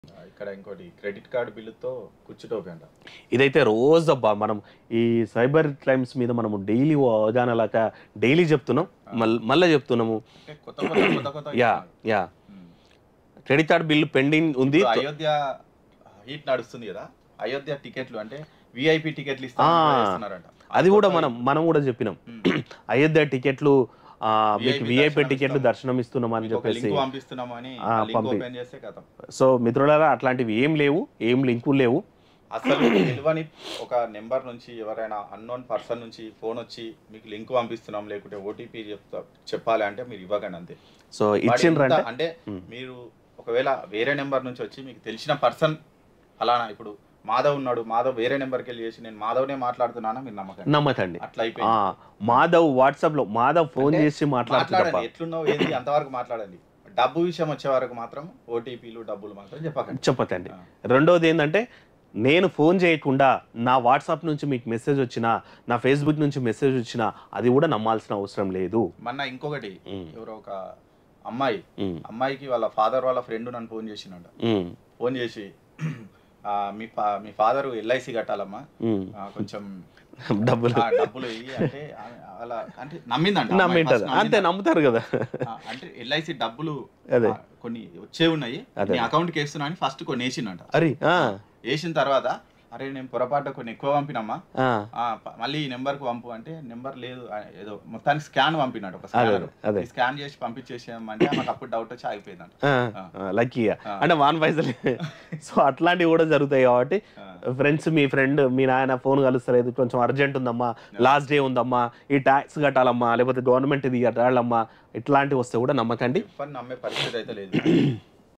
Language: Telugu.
ఇక్కడ ఇంకోటి క్రెడిట్ కార్డు బిల్లుతో కుచ్చుటోపి అంట ఇదైతే రోజు అబ్బా మనం ఈ సైబర్ క్రైమ్స్ మీద మనము డైలీ అవగాహన లాగా డైలీ చెప్తున్నాం మళ్ళీ మళ్ళీ చెప్తున్నాము అంటే కొత్త కొత్త కొత్త కొత్త యా యా క్రెడిట్ కార్డ్ బిల్లు పెండింగ్ ఉంది ఇప్పుడు అయోధ్య హీట్ నడుస్తుంది కదా అయోధ్య టికెట్లు అంటే విఐపి టికెట్లు ఆ. ఇస్తున్నారంట అది కూడా మనం మనం కూడా చెప్పినాం అయోధ్య టికెట్లు ఆ, మీకు VIP విఐపి దర్శనం టికెట్లు ఇస్తాం. దర్శనం ఇస్తున్నాం అని మీకు ఒక చెప్పేసి లింక్ పంపిస్తున్నాము అని ఆ, లింక్ పంపి. ఓపెన్ చేస్తే కథం సో మిత్రులారా అట్లాంటివి ఏం లేవు ఏం లింకులు లేవు అసలు తెలియని ఒక నెంబర్ నుంచి ఎవరైనా అన్నోన్ పర్సన్ నుంచి ఫోన్ వచ్చి మీకు లింక్ పంపిస్తున్నాం లేకుంటే ఓటీపీ చెప్తా చెప్పాలి అంటే మీరు ఇవ్వకండి అంతే సో వాడు ఇచ్చిండ్రంటే ఎంత- అంటే మీరు ఒకవేళ వేరే నెంబర్ నుంచి వచ్చి మీకు తెలిసిన పర్సన్ అలానా ఇప్పుడు మాధవ్ ఉన్నాడు మాధవ్ వేరే నెంబర్కి వెళ్ళి చేసి నేను మాధవ్నే మాట్లాడుతున్నానా మీరు నమ్మకండి నమ్మకండి అట్లా ఆ, అయిపోయింది మాధవ్ వాట్సాప్ లో మాధవ్ ఫోన్ అంటే చేసి మాట్లాడుతూ తప్ప మాట్లాడండి ఎట్లున్నావు ఏంది అంతవరకు మాట్లాడండి డబ్బు విషయం వచ్చే వరకు మాత్రం ఓటీపీలు డబ్బులు మాత్రం చెప్పకండి చెప్పతండి ఆ. రెండోది ఏంటంటే నేను ఫోన్ చేయకుండా నా వాట్సాప్ నుంచి మీకు మెసేజ్ వచ్చినా నా ఫేస్బుక్ నుంచి మెసేజ్ వచ్చినా అది కూడా నమ్మాల్సిన అవసరం లేదు మొన్న ఇంకొకటి ఉమ్. ఎవరో ఒక అమ్మాయి ఉమ్, అమ్మాయికి వాళ్ళ ఫాదర్ వాళ్ళ ఫ్రెండ్ నన్ను ఫోన్ చేసినంట ఉమ్, ఫోన్ చేసి "ఆ, మీ ఫా మీ ఫాదర్ ఎల్ఐసి కట్టాలమ్మా ఉమ్. ఆ, కొంచెం డబ్బులు ఆ, డబ్బులు ఇయ్యి అంటే ఆ- అలా అంటే నమ్మిందంట అమ్మాయి నమ్మింటారు first అంతే నమ్మిందంట. నమ్ముతారు కదా ఆ, అంటే ఎల్ఐసి డబ్బులు అదే. ఆ, కొన్ని వచ్చే ఉన్నాయి అదే. నీ అకౌంట్కి వేస్తున్నా అని ఫస్ట్ కొన్ని వేసిండంట అరే ఆ, వేసిన తర్వాత అరే నేను పొరపాటు కొన్ని ఎక్కువ పంపినమ్మా ఆ, ఆ, ప- మళ్ళీ ఈ నెంబర్ కు పంపు అంటే నెంబర్ లేదు ఆ, ఏదో మొత్తానికి స్కాన్ పంపినాడు ఒక అదే, స్కానర్ అదే. స్కాన్ చేసి పంపించేసామంటే మాకు అప్పుడు డౌట్ వచ్చి ఆగిపోయిందంట ఆ, ఆ, లక్కీగా ఆ. అంటే వాన్ పైసలు సో అట్లాంటివి కూడా జరుగుతాయి కాబట్టి ఆ. ఫ్రెండ్స్ మీ ఫ్రెండ్ మీ నాయన ఫోన్ కలుస్తలేదు కొంచెం అర్జెంట్ ఉందమ్మా లాస్ట్ డే ఉందమ్మా ఈ ట్యాక్స్ కట్టాలమ్మా లేకపోతే గవర్నమెంట్ ఇది కట్టాలమ్మా ఇట్లాంటివి వస్తే కూడా నమ్మకండి ఎవరిని నమ్మే పరిస్థితి అయితే లేదు